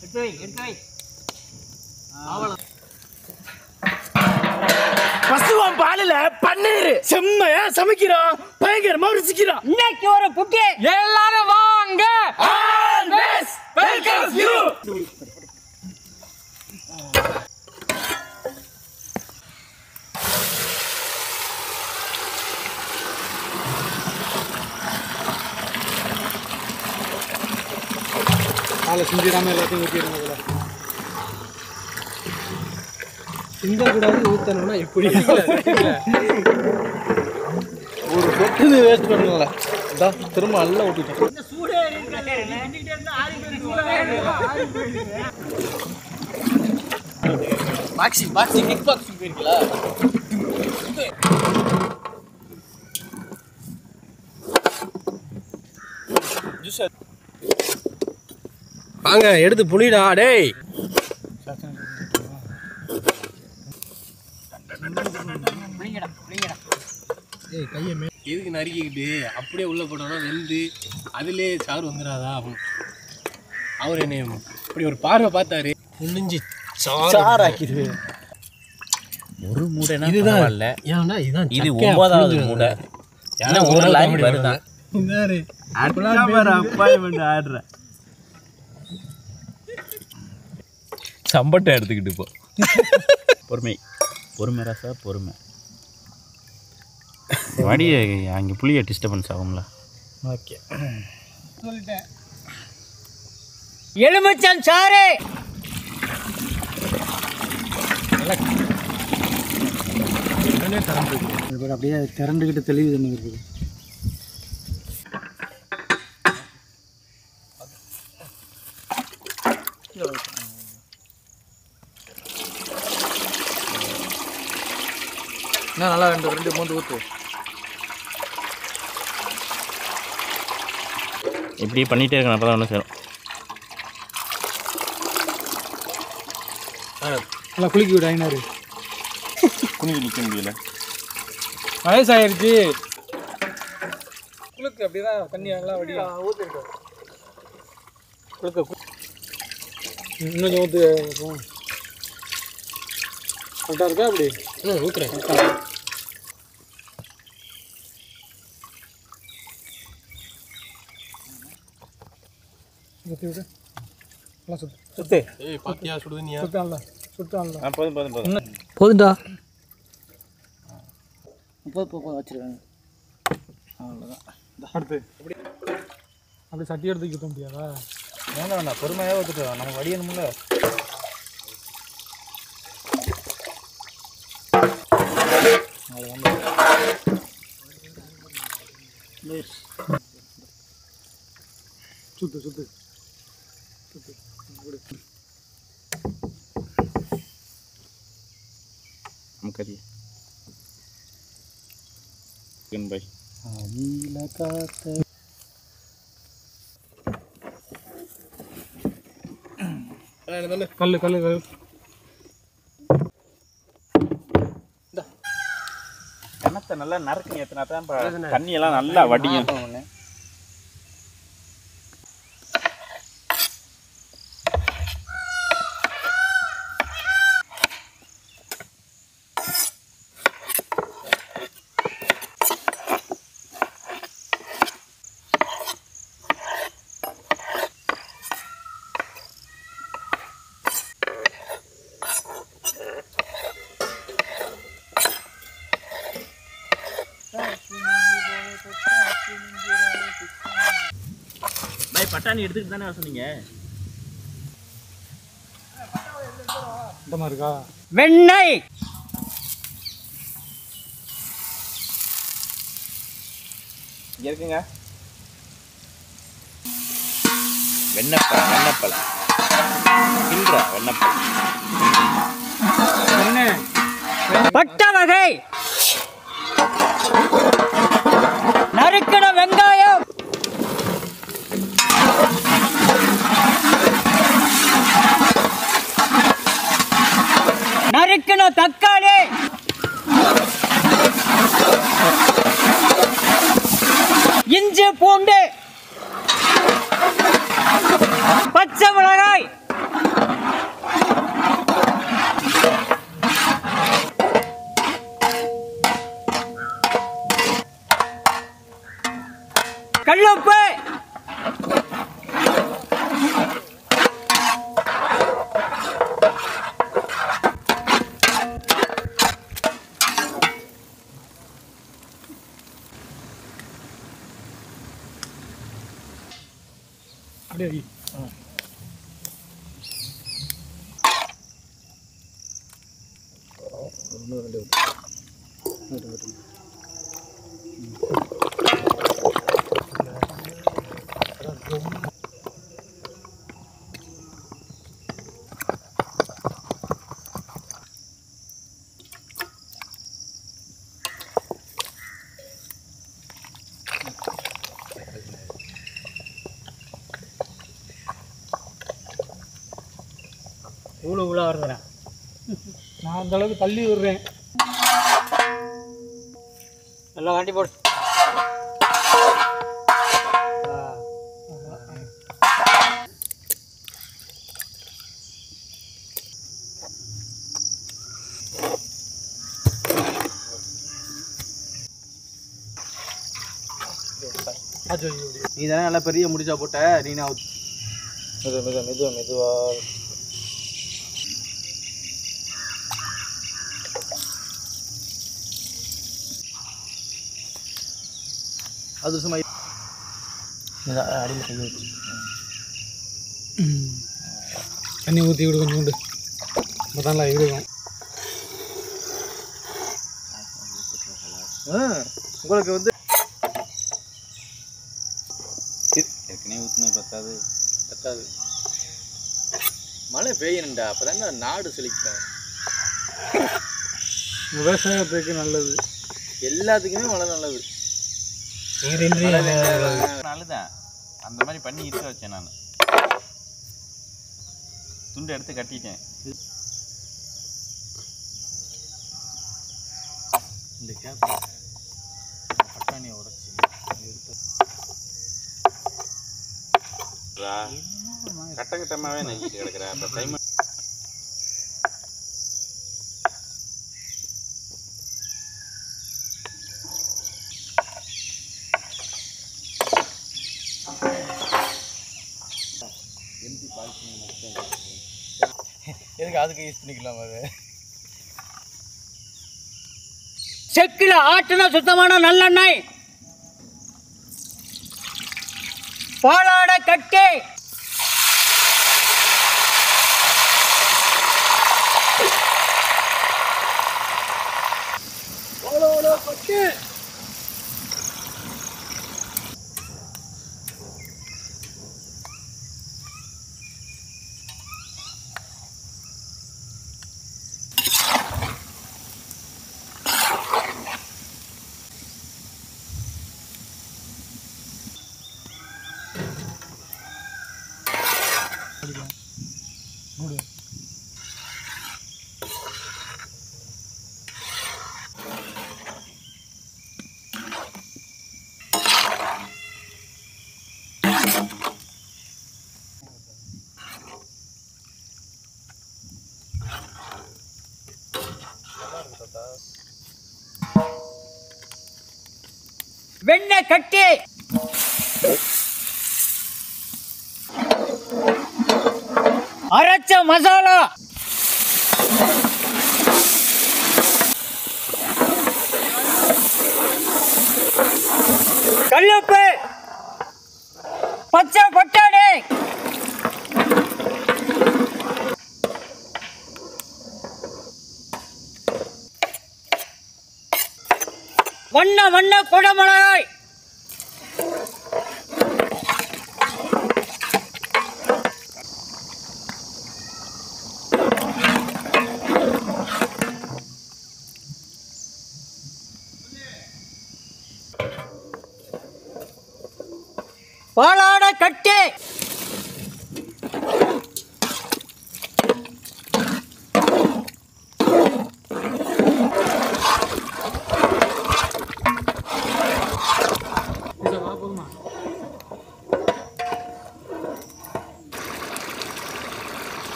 எடுத்து வை எடுத்து வை பசுவம் பாலில பன்னீர் செம்மையா சமைக்கிறோம் பயங்கரமா ருசிக்கிறோம் இன்னைக்கு ஒரு புட்டி எல்லாரும் வாங்க ஆல்வேஸ் வெல்கம் யூ காலை சிந்திடாம எல்லாத்தையும் ஊற்றிடுங்க இதில் சிந்தக்கூடாது ஊற்றணும்னா இப்படி ஒரு சொட்டு வேஸ்ட் பண்ணல இதான் திரும்ப நல்லா ஊற்றிட்டேன் பாக்ஸிங் பாக்ஸிங் கிக் பாக்ஸிங் போயிருக்கீங்களா வாங்க எடுத்து புளிடா டேய் புளிங்கடா புளிங்கடா ஏய் கையை மே எதுக்கு நறுக்கிக்கிட்டு அப்படியே உள்ள போட்டோம்னா வெந்து அதிலே சாறு வந்துடாதா அப்படின்னு அவர் என்ன இப்படி ஒரு பார்வை பார்த்தாரு முடிஞ்சு சாராக்கிது ஒரு மூடைனா இதுதான். பரவாயில்ல ஏன்னா இதுதான் இது சக்கையா ஒன்பதாவது புரிஞ்சுது. மூடை யாரோ இன்னும் ஒரு ஒரு லாரி காமெடி வருதான் இந்தாரு. அப்பாயின்மெண்ட் ஆடுறேன் சம்பட்டை எடுத்துக்கிட்டு போ பொறுமை பொறுமை ராசா பொறுமை வடி அங்கே புளிய டிஸ்டர்பன்ஸ் ஆகும்ல ஓகே எலுமிச்சம் சாறு அப்படியே திரண்டுக்கிட்டு தெளிவு தண்ணி இருக்குது என்ன நல்லா ரெண்டு ரெண்டு மூந்து ஊற்று இப்படி பண்ணிகிட்டே இருக்கணும் அப்போ தான் ஒன்றும் சேரும் நல்லா குளிக்க விடு ஐநாரு குனிஞ்சு நிற்க முடியல வயசாயிருச்சு குளுக்கு அப்படிதான் தண்ணி நல்லா வடியா ஊற்றிருக்கோம் குளுக்க இன்னும் கொஞ்சம் ஊற்று கரெக்டாக இருக்கா அப்படி ம் ஊற்றுறேன் ஊற்றி விடு நல்லா சுத்து சுத்து ஏய் பாத்தியா சுடுதண்ணியா சுத்தான்ல சுத்தான்ல போதும் போதும் போதும் போதுண்டா அடுத்து அப்படி சட்டி எடுத்து ஊற்ற முடியாதா வேண்டாம் வேண்டாம் பொறுமையாக ஊற்றுட்டு நம்ம வடியணும்ல சுத்து சுத்து கறி சிக்கன் பை அணில காத்த கல்லு கல்லு கல்லு கிணத்தை நல்லா நறுக்கு ஏற்றினா தான் தண்ணியெல்லாம் நல்லா வடியும் பை பட்டாணி எடுத்துக்கிட்டு தானே சொன்னீங்க இந்த மாதிரி இருக்கா வெண்ணெய் இங்கே இருக்குங்க வெண்ணப்பழம் வெண்ணப்பழம் கிண்டுற வெண்ணப்பழம் பட்ட வகை நறுக்கின வெங்காயம் நறுக்கின தக்காளி இஞ்சி பூண்டு பச்சை மிளகாய் இவ்வளோ உள்ள வருதுறேன் நான் அந்த அளவுக்கு தள்ளி விடுறேன் எல்லாம் வண்டி போடு நீ தானே நல்லா பெரிய முடிச்சா போட்ட நீ நான் மெதுவா மெதுவா மெதுவா மெதுவா அது சும்மா அடியில் கை வச்சு தண்ணி ஊற்றி விடு கொஞ்சோண்டு அப்போ தான் இருக்கும் உங்களுக்கு வந்து ஏற்கனவே ஊற்றுனது பத்தாது பத்தாது மழை பெய்யணுண்டா அப்போ நாடு செழிக்கும் விவசாயத்துக்கு நல்லது எல்லாத்துக்குமே மழை நல்லது நீரின்றி நல்லதான் அந்த மாதிரி பண்ணி இருக்க வச்சேன் நான் துண்டு எடுத்து கட்டிட்டேன் இந்த கேப் பட்டாணியை உடச்சி எடுத்து கட்ட கட்டமாகவே நக்கிட்டு கிடக்குறேன் அப்போ டைம் எதுக்கு அதுக்கு யூஸ் பண்ணிக்கலாம் அது செக்கில் ஆட்டின சுத்தமான நல்லெண்ணெய் பாலாடை கட்டி வெண்ணெய் கட்டி அரைச்ச மசாலா கல்லுப்பு பச்சை பட்டாணி வண்ண வண்ண குடமிளகாய் பாலாடை கட்டி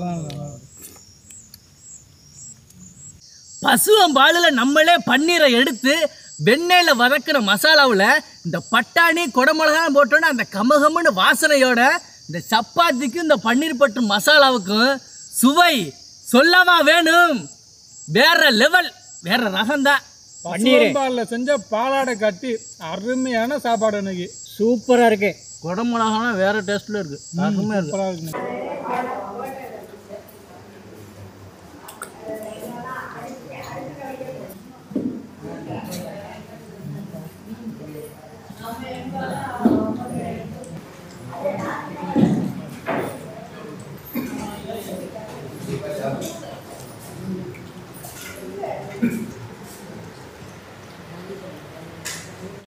பசுவம்பாலில் நம்மளே பன்னீரை எடுத்து வெண்ணெயில் வதக்கிற மசாலாவில் இந்த பட்டாணி குடமிளகாய் போட்டோன்னா அந்த கமகமன்னு வாசனையோட இந்த சப்பாத்திக்கும் இந்த பன்னீர் பட்டு மசாலாவுக்கும் சுவை சொல்லவா வேணும் வேற லெவல் வேற ரகம்தான் பன்னீர் செஞ்ச பாலாடை கட்டி அருமையான சாப்பாடு இன்னைக்கு சூப்பரா இருக்கு குடமிளகானா வேற டேஸ்ட்ல இருக்கு அருமையா இருக்கு சூப்பரா இருக்கு